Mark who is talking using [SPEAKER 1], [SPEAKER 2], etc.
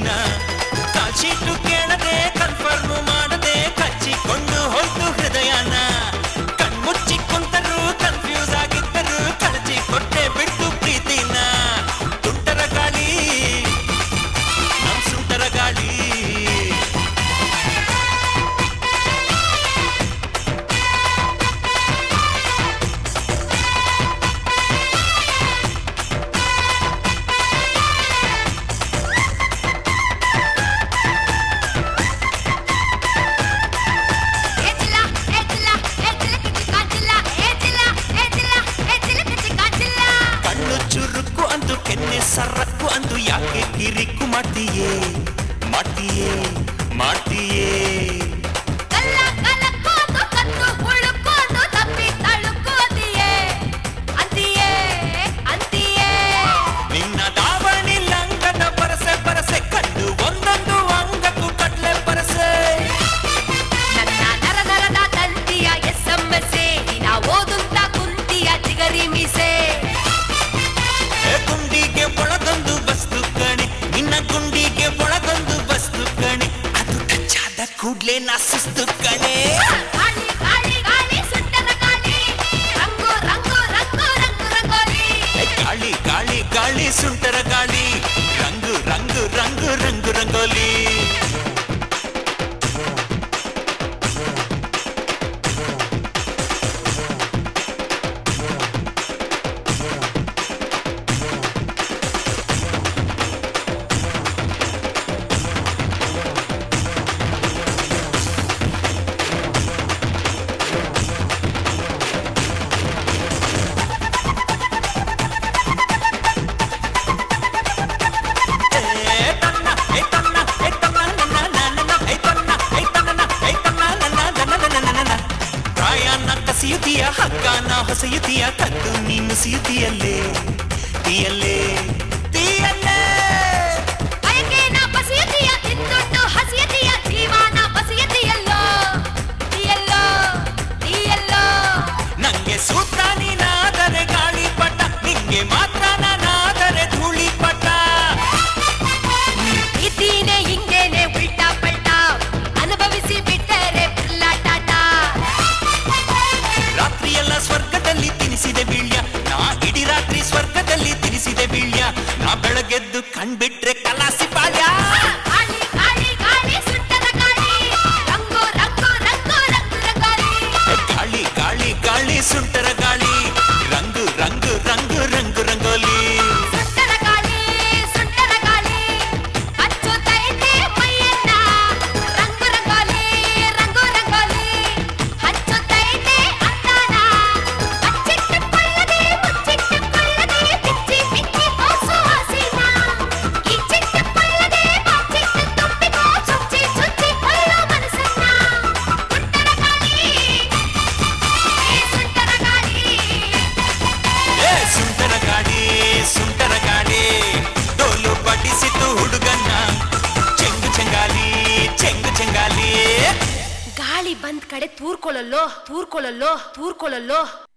[SPEAKER 1] ಪ್ರೀತಿನ ಕಾಲ್ಶೀಟು ಕೇಳದೆ ಕನ್ಫರ್ಮ್ ಮಾಡದೆ ಕಚ್ಚಿಕೊಂಡು ಹೋಯ್ತು ಹೃದಯನ ಕಣ್ಮುಚ್ಚಿ ಕುಂತರು ಕನ್ಫ್ಯೂಸ್ ಆಗಿದ್ದರು ಕಳಚಿ ಕೊಟ್ಟೆ ಬಿಟ್ಟು ಪ್ರೀತಿನ ತುಂಟರ ಗಾಳಿ ನಮ್ ಸುಂಟರ ಗಾಳಿ
[SPEAKER 2] ಏಜಿಲ್ಲ ಏಜಿಲ್ಲ ಏಜಿಲ್ಲ ಕಿಚ್ಚಿ ಕಾಜಿಲ್ಲ ಏಜಿಲ್ಲ ಏಜಿಲ್ಲ ಏಜಿಲ್ಲ ಕಿಚ್ಚಿ ಕಾಜಿಲ್ಲ
[SPEAKER 1] ಕಣ್ಣು ಚುರುಕು ಅಂದು ಕೆನ್ನೆ ಸರಕ್ಕು ಅಂದು ಯಾಕೆ ಕಿರಿಕು ಮಾಡ್ತೀಯೇ ಮಾಡ್ತೀಯೇ ಮಾಡ್ತೀಯೇ
[SPEAKER 2] ಕಲ್ಲ ಕಲಕ್ಕೋದು ಕತ್ತು ಹುಳುಕೋದು ತಪ್ಪಿ ತಳುಕೋದಿಯೇ ಅಂತಿಯೇ ಅಂತಿಯೇ
[SPEAKER 1] ನಿನ್ನ ದಾವಣಿ ಲಂಗದ ಪರಸೆ ಪರಸೆ ಕಂಡು ಒಂದೊಂದು ಅಂಗಕ್ಕೂ ಕಟ್ಲೆ ಪರಸೆ
[SPEAKER 2] ನನ್ನ ನರ ನರದ ತಂತಿಯ ಎಸ್ ಎಂ ಎಸ್ ದಿನ ಓದುತ್ತ ಕುಂತಿಯ ಚಿಗರಿ ಮೀಸೆ
[SPEAKER 1] ಏ ಗುಂಡಿಗೆ ಒಳಗೊಂದು ವಸ್ತು ಕಣೆ ನಿನ್ನ ಗುಂಡಿಗೆ ಒಳಗೊಂದು ವಸ್ತು ಕಣೆ ಅದು ಟಚ್ಚಾದ ಕೂಡ್ಲೆ ನಾ ಸುಸ್ತು ಕಣೆ
[SPEAKER 2] ಗಾಳಿ ಗಾಳಿ ಗಾಳಿ ಸುಟ್ಟದ ಗಾಳಿ ರಂಗು ರಂಗು ರಂಗು ರಂಗು ರಂಗೋಲಿ
[SPEAKER 1] ಏ ಗಾಳಿ ಗಾಳಿ ಗಾಳಿ ಸುಂಟರ ಗಾಳಿ ರಂಗು ರಂಗು ರಂಗು ರಂಗು ರಂಗೋಲಿ ಏ ತನ್ನ ಏ ತನ್ನ ಏ ತನ್ನ ನನ್ನ ನನ್ನ ಏ ತನ್ನ ಏ ತನ್ನ ಏ ತನ್ನ ನನ್ನ ನನ್ನ ನನ್ನ ನನ್ನ ಪ್ರಾಯನ ಕಸಿಯುತ್ತೀಯ ಹಗ್ಗನ ಹೊಸೆಯುತ್ತೀಯ ಕದ್ದು ನೀನು ಸಿಯುತ್ತೀಯಲ್ಲೇ ತೀಯಲ್ಲೇ ತೀಯಲ್ಲೇ
[SPEAKER 2] ಬಯಕೆನ ಬಸಿಯತಿಯ ತಿಂದುಂಡು ಹಸಿಯತಿಯ ಜೀವನ ಬಸಿಯತಿಯಲ್ಲೋ ಎಲ್ಲೋ ಎಲ್ಲೋ
[SPEAKER 1] ನಂಗೆ ಸೂತ್ರ ನೀನಾದರೆ ಗಾಳಿ ಪಟ ನಿಂಗೆ ಮಾತ್ರ ನಾನಾದರೆ ಧೂಳಿ ಪಟ
[SPEAKER 2] ಇದ್ದೀನೆ ಹಿಂಗೇನೆ ಉಲ್ಟಾ ಪಲ್ಟಾ ಅನುಭವಿಸಿ ಬಿಟ್ಟರೆ ಟಾಟ
[SPEAKER 1] ರಾತ್ರಿಯೆಲ್ಲ ಸ್ವರ್ಗದಲ್ಲಿ ತಿನಿಸಿದೆ ಬೀಳ್ಯ ನಾ ಇಡೀ ರಾತ್ರಿ ಸ್ವರ್ಗದಲ್ಲಿ ತಿನಿಸಿದೆ ಬೀಳ್ಯ ನಾ ಬೆಳಗೆದ್ದು ಕಣ್ಬಿಟ್ರೆ ಕಲಾಸಿ ಪಾಳ್ಯ
[SPEAKER 2] ಗಾಳಿ ಗಾಳಿ ಗಾಳಿ ಸುಟ್ಟದ ಗಾಳಿ ರಂಗು ರಂಗು ರಂಗು ರಂಗು ರಂಗೋಲಿ
[SPEAKER 1] ಗಾಳಿ ಗಾಳಿ ಗಾಳಿ ಸುಂಟರ ಗಾಳಿ ರಂಗು ರಂಗು ರಂಗು ರಂಗು ರಂಗೋಲಿ
[SPEAKER 2] ಸುಟ್ಟದ ಗಾಳಿ ಸುಟ್ಟದ ಗಾಳಿ ಹಚ್ಚುತ್ತೈತೆ ಮೈಯನ್ನ ರಂಗು ರಂಗೋಲಿ ರಂಗು ರಂಗೋಲಿ ಹಚ್ಚುತ್ತೈತೆ ಅಂದಾನ ಅಚ್ಚಿಟ್ಟು ಕೊಳ್ಳದೆ ಮುಚ್ಚಿಟ್ಟು ಕೊಳ್ಳದೆ ಬಿಚ್ಚಿ ಬಿಚ್ಚಿ ಮೋಸು ಹಸಿನ ಈ ಚಿಟ್ಟು ಕೊಳ್ಳದೆ ಬಾಚಿಟ್ಟು ತುಂಬಿಕೋ ಚುಚ್ಚಿ ಚುಚ್ಚಿ ಕೊಳ್ಳೋ ಮನಸ್ಸನ್ನ ಸುಟ್ಟದ ಗಾಳಿ ಸುಟ್ಟದ ಗಾಳಿ
[SPEAKER 1] ಏ ಸುಂಟರ ಗಾಡಿ ಸುಂಟರ ಗಾಡಿ ಡೋಲು ಬಡಿಸಿತು ಹುಡುಗನ್ನ ಚೆಂಗು ಚೆಂಗಾಲಿ ಚೆಂಗು ಚೆಂಗಾಲಿ
[SPEAKER 2] ಗಾಳಿ ಬಂದ್ ಕಡೆ ತೂರ್ಕೊಳ್ಳಲ್ಲೋ ತೂರ್ಕೊಳ್ಳಲ್ಲೋ ತೂರ್ಕೊಳ್ಳಲ್ಲೋ